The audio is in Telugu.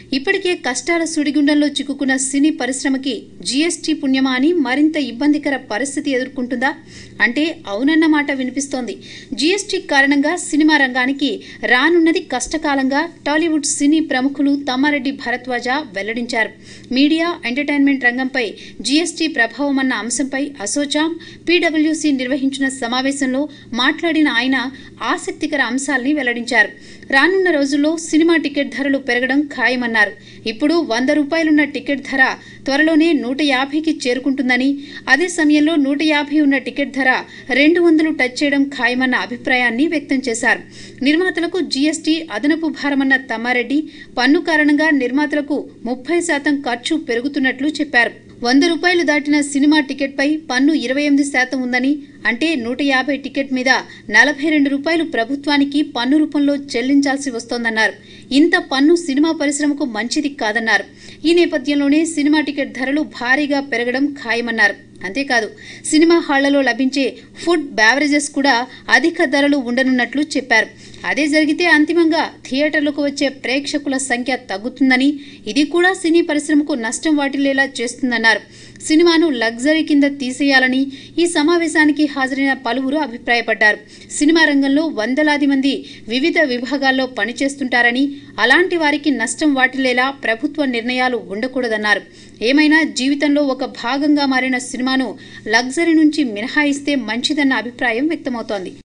ఇప్పటికే కష్టాల సుడిగుండంలో చిక్కుకున్న సినీ పరిశ్రమకి జీఎస్టీ పుణ్యమా అని మరింత ఇబ్బందికర పరిస్థితి ఎదుర్కొంటుందా అంటే అవునన్న మాట వినిపిస్తోంది జీఎస్టీ కారణంగా సినిమా రంగానికి రానున్నది కష్టకాలంగా టాలీవుడ్ సినీ ప్రముఖులు తమ్మారెడ్డి భరద్వాజ వెల్లడించారు మీడియా ఎంటర్టైన్మెంట్ రంగంపై జీఎస్టీ ప్రభావం అన్న అంశంపై అసోచాం పీడబ్ల్యూసీ నిర్వహించిన సమావేశంలో మాట్లాడిన ఆయన ఆసక్తికర అంశాల్ని వెల్లడించారు రానున్న రోజుల్లో సినిమా టికెట్ ధరలు పెరగడం ఖాయమన్నారు ఇప్పుడు వంద రూపాయలున్న టికెట్ ధర త్వరలోనే నూట యాభైకి చేరుకుంటుందని అదే సమయంలో నూట యాభై ఉన్న టికెట్ ధర రెండు వందలు టచ్ చేయడం ఖాయమన్న అభిప్రాయాన్ని వ్యక్తం చేశారు నిర్మాతలకు జీఎస్టీ అదనపు భారమన్న తమ్మారెడ్డి పన్ను కారణంగా నిర్మాతలకు ముప్పై శాతం ఖర్చు పెరుగుతున్నట్లు చెప్పారు వంద రూపాయలు దాటిన సినిమా టికెట్పై పన్ను ఇరవై ఎనిమిది శాతం ఉందని అంటే నూట యాభై టికెట్ మీద నలభై రెండు రూపాయలు ప్రభుత్వానికి పన్ను రూపంలో చెల్లించాల్సి వస్తోందన్నారు ఇంత పన్ను సినిమా పరిశ్రమకు మంచిది కాదన్నారు ఈ నేపథ్యంలోనే సినిమా టికెట్ ధరలు భారీగా పెరగడం ఖాయమన్నారు అంతేకాదు సినిమా హాళ్లలో లభించే ఫుడ్ బ్యావరేజెస్ కూడా అధిక ధరలు ఉండనున్నట్లు చెప్పారు అదే జరిగితే అంతిమంగా థియేటర్లకు వచ్చే ప్రేక్షకుల సంఖ్య తగ్గుతుందని ఇది కూడా సినీ పరిశ్రమకు నష్టం వాటిల్లేలా చేస్తుందన్నారు సినిమాను లగ్జరీ కింద తీసేయాలని ఈ సమావేశానికి హాజరైన పలువురు అభిప్రాయపడ్డారు సినిమా రంగంలో వందలాది మంది వివిధ విభాగాల్లో పనిచేస్తుంటారని అలాంటి వారికి నష్టం వాటిల్లేలా ప్రభుత్వ నిర్ణయాలు ఉండకూడదన్నారు ఏమైనా జీవితంలో ఒక భాగంగా మారిన సినిమాను లగ్జరీ నుంచి మినహాయిస్తే మంచిదన్న అభిప్రాయం వ్యక్తమవుతోంది